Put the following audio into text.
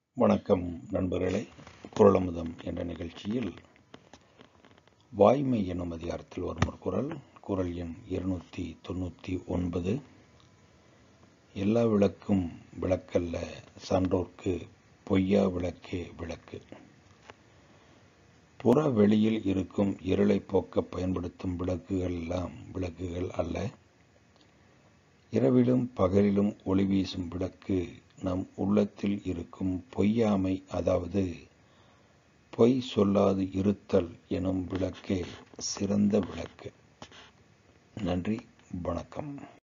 வணக்கம் நண்பர்களே குரலமுதம் என்ற நிகழ்ச்சியில் வாய்மை என்னும் அதிகாரத்தில் வரும் ஒரு குரல் குரல் எண் இருநூற்றி தொண்ணூற்றி ஒன்பது எல்லா விளக்கும் விளக்கல்ல சான்றோர்க்கு பொய்யா விளக்கே விளக்கு புற வெளியில் இருக்கும் இருளை போக்க பயன்படுத்தும் விளக்குகள் எல்லாம் விளக்குகள் அல்ல இரவிலும் பகலிலும் ஒளி வீசும் விளக்கு நம் உள்ளத்தில் இருக்கும் பொய்யாமை அதாவது பொய் சொல்லாது இருத்தல் எனும் விளக்கே சிறந்த விளக்கு நன்றி வணக்கம்